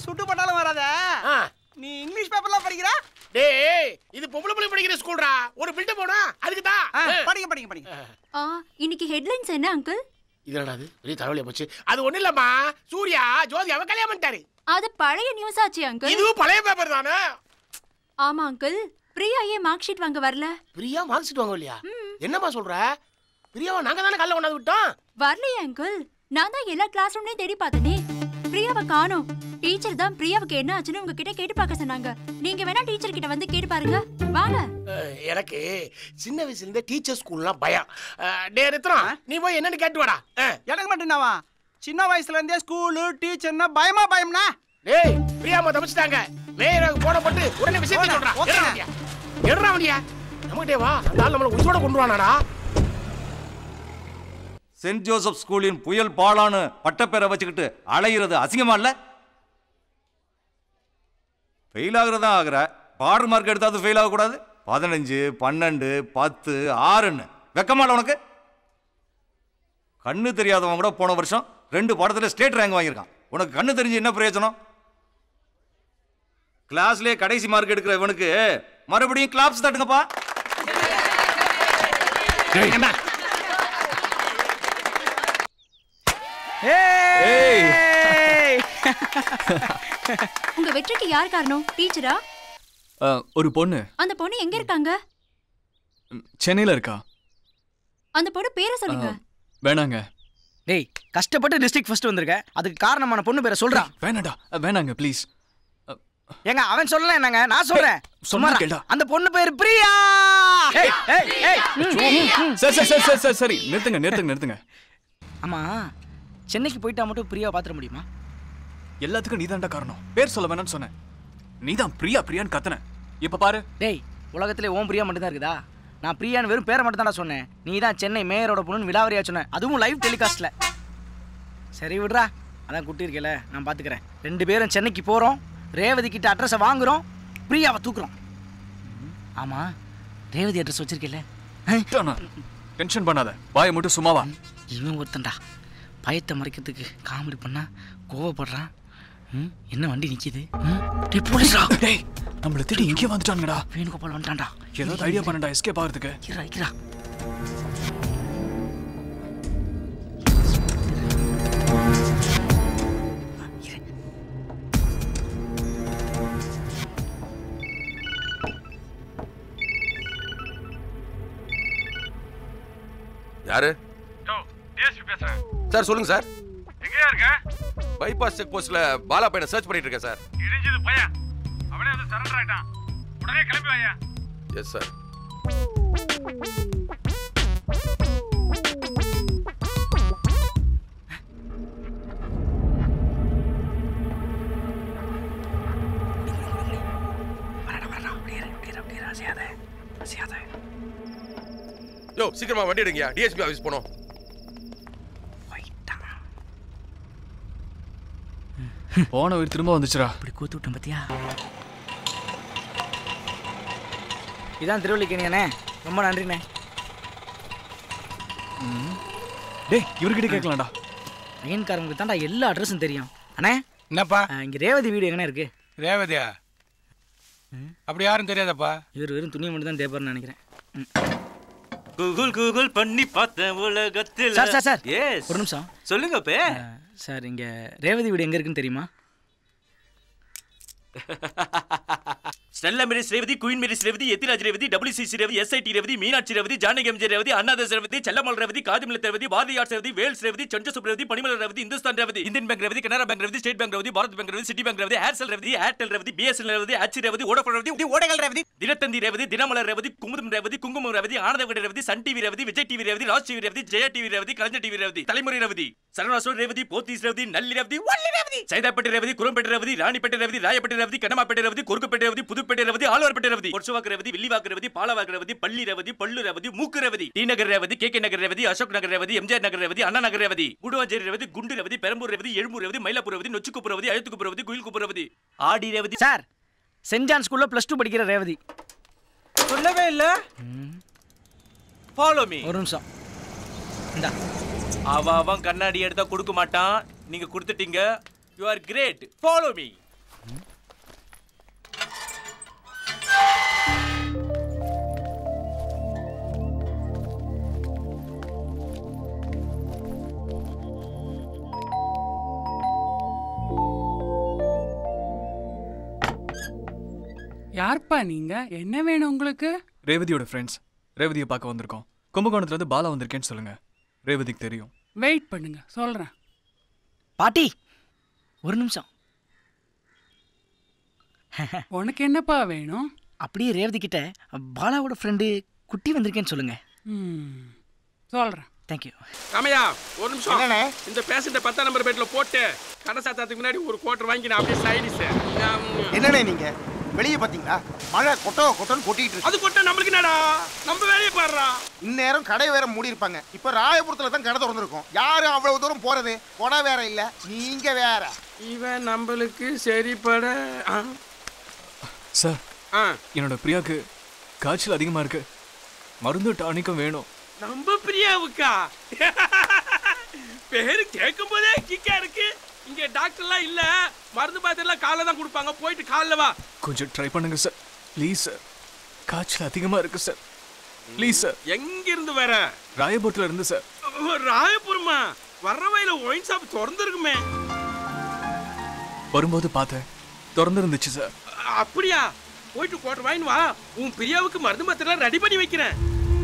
சுட்டு போட்டாலும் வராத ஆ. நீ இங்கிலீஷ் பேப்பர்லாம் படிக்கிற டேய் இது பொம்பளை பிள்ளை படிக்கிற ஸ்கூல்டா ஒரு பில்டப் போனா அதுக்கு தான் ஆ, படிங்க படிங்க படிங்க ஆ இன்னைக்கு ஹெட்லைன்ஸ் என்ன அங்கிள் இது என்னடா அது பெரிய தலைவலியா போச்சு அது ஒண்ணு இல்லம்மா சூர்யா ஜோதி அவ கல்யாணம் பண்ணிட்டாரு அது பழைய நியூஸ் ஆச்சு அங்கிள் இதுவும் பழைய பேப்பர் தானே ஆமா அங்கிள் பிரியா ஏன் மார்க் ஷீட் வாங்க வரல பிரியா மார்க் ஷீட் வாங்க இல்லையா என்னம்மா சொல்ற பிரியாவை நாங்க தானே காலைல கொண்டாந்து விட்டோம் வரலையே அங்கிள் நான் தான் எல்லா கிளாஸ் ரூம்லயும் தேடி பார்த்தனே பிரியாவை காணோம் டீச்சர் தான் பிரியாவுக்கு என்ன ஆச்சுன்னு உங்ககிட்ட கேட்டு பார்க்க சொன்னாங்க நீங்க வேணா டீச்சர் கிட்ட வந்து கேட்டு பாருங்க வாங்க அஹ், எனக்கு சின்ன வயசுல இருந்தே டீச்சர் ஸ்கூல்லாம் பயம் அஹ், டேய் ரத்னம் நீ போய் என்னன்னு கேட்டு வாடா அஹ். எனக்கு மட்டும்தாவா சின்ன வயசுல இருந்தே ஸ்கூலு டீச்சர்னா பயமா பயம்னா டேய் பிரியாமா தப்பிச்சிட்டாங்க மேயருக்கு போன போட்டு உடனே விஷயத்தை போடா, சொல்றா ஓகே. எடுறா வண்டியா எடுறா வண்டியா நம்மகிட்டே வா அந்த ஆள் நம்மள உயிரோட கொண்டு வானாடா சென்ட் ஜோசப் ஸ்கூலின் புயல் பாலான்னு பட்டப்பேரை வச்சுக்கிட்டு அலையிறது அசிங்கமா இல்ல ஃபெயில் ஆகுறதா ஆகுற பாடர் மார்க் எடுத்தாவது ஃபெயில் ஆகக்கூடாது பதினஞ்சு பன்னெண்டு பத்து ஆறுன்னு வெக்கமால உனக்கு கண்ணு தெரியாதவன் கூட போன வருஷம் ரெண்டு பாடத்துல ஸ்டேட் ரேங்க் வாங்கியிருக்கான் உனக்கு கண்ணு தெரிஞ்சு என்ன பிரயோஜனம் கிளாஸ்லயே கடைசி மார்க் எடுக்கிற இவனுக்கு மறுபடியும் கிளாப்ஸ் தட்டுங்கப்பா ஏண்டா, ஏய் உங்க வெற்றிக்கு யார் காரணம் டீச்சரா ஆ, ஒரு பொண்ணு அந்த பொண்ணு எங்க இருக்காங்க ம், சென்னையில இருக்கா அந்த பொண்ணு பேரை சொல்லுங்க வேணாங்க டேய் கஷ்டப்பட்டு டிஸ்ட்ரிக்ட் ஃபர்ஸ்ட் வந்திருக்க அதுக்கு காரணமான பொண்ணு பேரை சொல்றான் வேணாடா அ, வேணாங்க ப்ளீஸ் ஏங்க அவன் சொல்லல என்னங்க நான் சொல்றேன் சொன்னா சும்மா கேளுடா. அந்த பொண்ணு பேரு பிரியா ஏய் ஏய் ஏய் ம், ம், ம். சரி சரி சரி சரி சரி சரி நிறுத்துங்க நிறுத்துங்க நிறுத்துங்க ஆமா சென்னைக்கு போயிட்டா மட்டும் பிரியாவை பாத்திர முடியுமா எல்லாத்துக்கும் நீதான்டா காரணம் பேர் சொல்ல வேணாம்னு சொன்னேன் நீதான் பிரியா பிரியான்னு கத்துன இப்ப பாரு டேய் உலகத்திலே ஓம் பிரியா மட்டும் தான் இருக்குதா நான் பிரியான்னு வெறும் பேரை மட்டும் தான்டா சொன்னேன் நீ தான் சென்னை மேயரோட பொண்ணுன்னு விலாவரியா சொன்ன அதுவும் லைவ் டெலிகாஸ்ட்ல சரி விடுறா அதான் குட்டி இருக்கல நான் பாத்துக்கிறேன் ரெண்டு பேரும் சென்னைக்கு போறோம் ரேவதி கிட்ட அட்ரஸை வாங்குறோம் பிரியாவை தூக்குறோம் ஆமா ரேவதி அட்ரஸ் வச்சிருக்கல டென்ஷன் பண்ணாத வாயை மட்டும் சும்மாவா இவன் ஒருத்தன்டா பயத்தை மறைக்கிறதுக்கு காமெடி பண்ணா கோவப்படுறான் ம், என்ன வண்டி நிக்குது ம், டேய் போலீஸ்டா டேய் நம்மள திட்டி இங்கே வந்துட்டானுங்கடா வேணுகோபால் வந்துட்டான்டா ஏதாவது ஐடியா பண்ணடா எஸ்கேப் ஆகிறதுக்கு இரா இரா யாரு டிஎஸ்பி பேசுறேன் சார் சொல்லுங்க சார் எங்கயா இருக்க பைபாஸ் செக் போஸ்ட்ல பாலா பையனை சர்ச் பண்ணிட்டு இருக்கேன் சார் இடிஞ்சது பையன் அவனே வந்து சரண்டர் ஆயிட்டான் உடனே கிளம்பி வாயா எஸ் சார் யோ சீக்கிரமா வண்டி எடுங்கயா டிஎஸ்பி ஆஃபீஸ் போனோம் போன உயிர் திரும்ப வந்துச்சுடா இப்படி கூத்து விட்டேன் பத்தியா இதான் திருவள்ளிக்கணியாண்ணே ரொம்ப நன்றிண்ணே டேய் இவர்கிட்ட கேட்கலாம்டா பையன்காரங்களுக்கு தான்டா எல்லா அட்ரஸும் தெரியும் அண்ணே என்னப்பா ஆ, இங்க ரேவதி வீடு எங்கண்ணே இருக்கு ரேவதியா அப்படி யாரும் தெரியாதப்பா இவர் வெறும் துணியை மட்டும் தான் தேப்பாருன்னு நினைக்கிறேன் ம். கூகுள் கூகுள் பண்ணி பார்த்தேன் உலகத்தில் சார் சார் சார் எஸ் ஒரு நிமிஷம் சொல்லுங்க பே ஆ, சார் இங்க ரேவதி வீடு எங்க இருக்குன்னு தெரியுமா Stella Maris Revathi queen Mary's Revathi Ethiraj Revathi WCC Revathi SIT Revathi Meenakshi Revathi Janaki MG Revathi அண்ணாதாஸ் ரேவதி செல்லமல் ரேவதி காதிமலத் ரேவதி பாரதி ஆர்ட்ஸ் ரேவதி வேல்ஸ் ரேவதி சஞ்சசுப் Revathi Panimalar Revathi Hindustan Revathi Indian bank Revathi Canara bank Revathi state bank Revathi Bharat bank Revathi city bank Revathi Aircel Revathi Airtel Revathi BSL Revathi Aachi Revathi Vodafone Revathi ஓடகல் Revathi Dinathanthi Revathi Dinamalar Revathi Kumudam Revathi Kungumam Revathi Ananda Vikatan Revathi Sun TV Revathi Vijay TV Revathi Raj TV Revathi Jaya TV Revathi Kalaignar TV Revathi Thalaimurai Revathi சரணாசோர் Revathi Pothys Revathi நல்லி ரேவதி வள்ளி ரேவதி சைதாப்பேட்டை ரேவதி குரம்பேட்டை ரேவதி ராணிப்பேட்டை ரேவதி ராயப்பேட்டை ரேவதி கனமாப்பேட்டை ரேவதி கொருக்குப்பேட்டை ரேவதி புதுப்பேட்டை ரேவதி ஆழ்வார்பேட்டை ரேவதி பொற்சுவாக்கு ரேவதி வில்லிவாக்கு ரேவதி பாலவாக்கு ரேவதி பள்ளி ரேவதி பள்ளு ரேவதி மூக்கு Revathi T Nagar Revathi K K Nagar Revathi Ashok Nagar Revathi MGR Nagar Revathi Anna Nagar Revathi Guduvanchery Revathi குண்டு ரேவதி பெரம்பூர் ரேவதி எழும்பூர் ரேவதி மயிலாப்பூர் ரேவதி நொச்சிக்குப்பு ரேவதி அழுத்துக்குப்பு ரேவதி குயில்குப்பு ரேவதி ஆடி ரேவதி சார் சென்ட் ஜான் ஸ்கூல்ல பிளஸ் டூ படிக்கிற ரேவதி சொல்லவே இல்ல ஃபாலோ மீ ஒரு நிமிஷம் இந்தா அவ அவன் கண்ணாடி எடுத்தா கொடுக்க மாட்டான் நீங்க கொடுத்துட்டீங்க you are great follow me யார்ப்பா நீங்க என்ன வேணும் உங்களுக்கு ரேவதியோட ஃப்ரெண்ட்ஸ் ரேவதியை பார்க்க வந்திருக்கோம் கும்பகோணத்துல இருந்து பாலா வந்திருக்கேன்னு சொல்லுங்க ரேவதிக்கு தெரியும் வெயிட் பண்ணுங்க சொல்றேன் பாட்டி ஒரு நிமிஷம் உனக்கு என்னப்பா வேணும் அப்படியே ரேவதி கிட்ட பாலாவோட ஃப்ரெண்டு குட்டி வந்திருக்கேன்னு சொல்லுங்க ம், சொல்றேன் தேங்க்யூ ராமையா ஒரு நிமிஷம் என்னண்ணே? இந்த பேஷண்ட்டை பத்தாம் நம்பர் பெட்ல போட்டு கடை சாத்தாத்துக்கு முன்னாடி ஒரு கோட்டர் வாங்கி நான் அப்படியே சைடிஸ் என்னண்ணே நீங்க வெளியே பாத்தீங்களா மழை கொட்டோ கொட்டோன்னு கொட்டிட்டு இருக்கு அது கொட்ட நம்மளுக்கு என்னடா நம்ம வேலையை பாடுறா இந்நேரம் கடை வேற மூடி இருப்பாங்க இப்ப ராயபுரத்துல தான் கடை திறந்திருக்கும் யாரும் அவ்வளவு தூரம் போறது கொடை வேற இல்ல நீங்க வேற இவன் நம்மளுக்கு சரிப்பட ஆ, சார் ஆ, என்னோட பிரியாக்கு காய்ச்சல் அதிகமா இருக்கு மருந்து டானிக்கும் வேணும் நம்ம பிரியாவுக்கா பேரு கேட்கும் போதே கிக்கா இருக்கு இங்க டாக்டர்லாம் இல்ல மருந்து மாத்திரலாம் காலைல தான் கொடுப்பாங்க போயிட்டு காலைல வா கொஞ்சம் ட்ரை பண்ணுங்க சார் ப்ளீஸ் சார் காய்ச்சல் அதிகமா இருக்கு சார் ப்ளீஸ் சார் எங்க இருந்து வர ராயபுரத்துல இருந்து சார் ஓ, ராயபுரமா வர்ற வயல ஒயின் ஷாப் திறந்துருக்குமே வரும்போது பார்த்தேன் திறந்து இருந்துச்சு சார் அப்படியா போயிட்டு கோட்டர் வாங்கின்னு வா உன் பிரியாவுக்கு மருந்து மாத்திரை ரெடி பண்ணி வைக்கிறேன்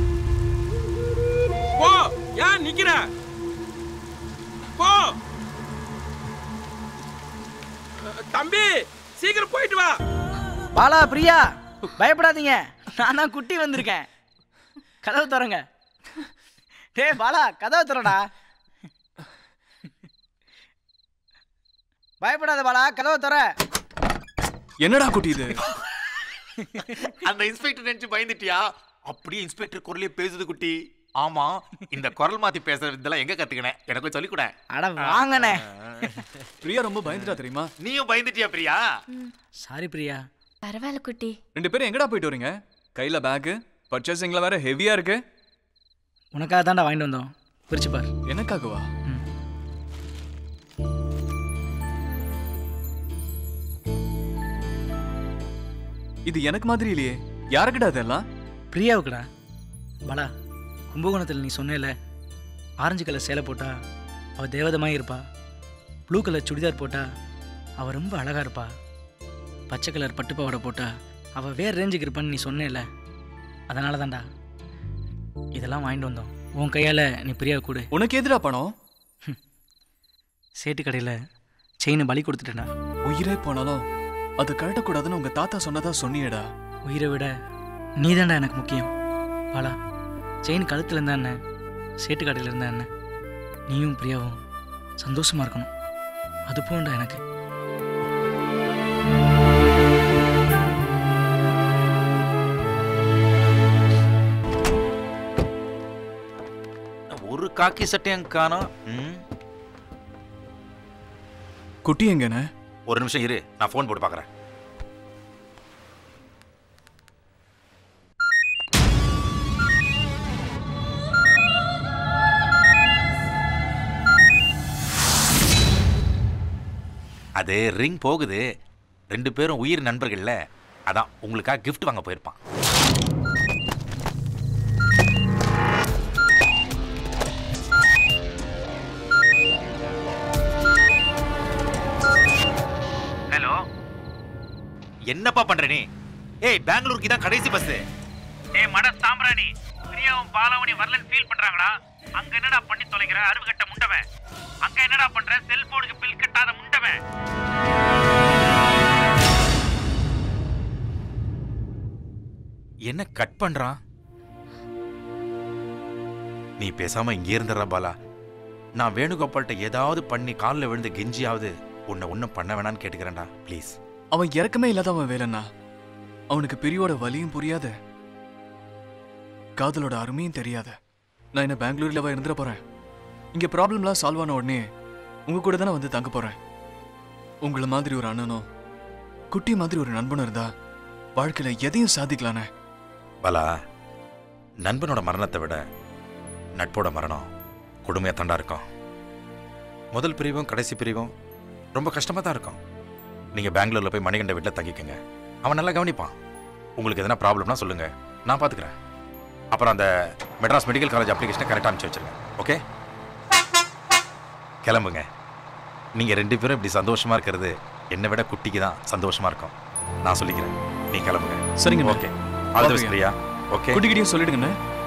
போ ஏன் நிக்கிற போ அஹ், தம்பி சீக்கிரம் போயிட்டு வா பாலா பிரியா பயப்படாதீங்க நான் தான் குட்டி வந்திருக்கேன் கதவு திறங்க டேய் பாலா கதவு திறடா பயப்படாத பாலா கதவு திற என்னடா குட்டி இது அந்த இன்ஸ்பெக்டர் நினைச்சு பயந்துட்டியா அப்படியே இன்ஸ்பெக்டர் குரலே பேசுது குட்டி ஆமா இந்த குரல் மாத்தி பேசுறது இதெல்லாம் எங்க கத்துக்கினேன் எனக்கு சொல்லிக் கூட அட வாங்கண்ணே பிரியா ரொம்ப பயந்துட்டா தெரியுமா நீயும் பயந்துட்டியா பிரியா சாரி பிரியா பரவாயில்ல குட்டி ரெண்டு பேரும் எங்கடா போயிட்டு வரீங்க கையில பேக்கு பர்ச்சேசிங்ல வேற ஹெவியா இருக்கு உனக்காக தான்டா வாங்கிட்டு வந்தோம் பிரிச்சு பார் எனக்காகவா இது எனக்கு மாதிரி இல்லையே யாருக்கிட்ட அதெல்லாம் பிரியாவுக்குடா பாலா கும்பகோணத்தில் நீ சொன்னேல ஆரஞ்சு கலர் சேலை போட்டா அவள் தேவதமாக இருப்பா ப்ளூ கலர் சுடிதார் போட்டா அவள் ரொம்ப அழகாக இருப்பா பச்சை கலர் பட்டுப்பாவாடை போட்டா அவள் வேறு ரேஞ்சுக்கு இருப்பான்னு நீ சொன்னேல அதனால தான்டா இதெல்லாம் வாங்கிட்டு வந்தோம் உன் கையால் நீ பிரியாவை கொடு உனக்கு எதிரா பணம் சேட்டு கடையில் செயினை பலி கொடுத்துட்டேன்டா உயிரே போனாலும் அது கழட்டக்கூடாதுன்னு உங்க தாத்தா சொன்னதா சொன்னியேடா உயிரை விட நீதான்டா எனக்கு முக்கியம் பாலா செயின் கழுத்தில் இருந்தா என்ன சேட்டு கடையில் இருந்தா என்ன நீயும் பிரியாவும் சந்தோஷமா இருக்கணும் அது போண்டா எனக்கு ஒரு காக்கி சட்டையும் காணோம் ம். குட்டி எங்கண்ணே ஒரு நிமிஷம் இரு நான் ஃபோன் போட்டு பார்க்கறேன் அது ரிங் போகுது ரெண்டு பேரும் உயிர் நண்பர்கள்ல அதான் உங்களுக்காக gift வாங்க போயிருப்பான் ஹலோ என்னப்பா பண்ற நீ ஏய் பெங்களூருக்கு தான் கடைசி பஸ் ஏய் மட சாம்பிராணி பிரியாவும் பாலாவணி வரலன்னு ஃபீல் பண்றாங்களா அங்க என்னடா பண்ணி தொலைக்கிற அருவுகட்ட முண்டவன் அங்க என்னடா பண்ற செல்போனுக்கு பில் கட்டாத முண்டவன் என்ன கட் பண்றான் நீ பேசாம இங்கே இருந்துடுற பாலா நான் வேணுகோபால்கிட்ட ஏதாவது பண்ணி காலில் விழுந்து கெஞ்சியாவது உன்னை ஒன்றும் பண்ண வேணான்னு கேட்டுக்கிறேன்டா ப்ளீஸ் அவன் இறக்கமே இல்லாதவன் வேலைண்ணா அவனுக்கு பிரியோட வலியும் புரியாத காதலோட அருமையும் தெரியாத நான் என்ன பெங்களூர்லவா இருந்துட போறேன் இங்க ப்ராப்ளம்லாம் சால்வ் ஆன உடனே உங்க கூட தானே வந்து தங்க போறேன் உங்களை மாதிரி ஒரு அண்ணனும் குட்டி மாதிரி ஒரு நண்பனும் இருந்தா வாழ்க்கையில எதையும் சாதிக்கலானே பாலா நண்பனோட மரணத்தை விட நட்போட மரணம் கொடுமையாக தாண்டா இருக்கும் முதல் பிரிவும் கடைசி பிரிவும் ரொம்ப கஷ்டமாக தான் இருக்கும் நீங்கள் பெங்களூரில் போய் மணிகண்ட வீட்டில் தங்கிக்கங்க அவன் நல்லா கவனிப்பான் உங்களுக்கு எதனா ப்ராப்ளம்னா சொல்லுங்கள் நான் பார்த்துக்கிறேன் அப்புறம் அந்த மெட்ராஸ் மெடிக்கல் காலேஜ் அப்ளிகேஷனை கரெக்டாக அனுப்பிச்சு வச்சிருங்க ஓகே கிளம்புங்க நீங்கள் ரெண்டு பேரும் இப்படி சந்தோஷமாக இருக்கிறது என்னை விட குட்டிக்கு தான் சந்தோஷமாக இருக்கும் நான் சொல்லிக்கிறேன் நீ கிளம்புங்க சரிங்க okay all the best Priya okay குட்டிக்கிட்டையும் சொல்லிடுங்கண்ணே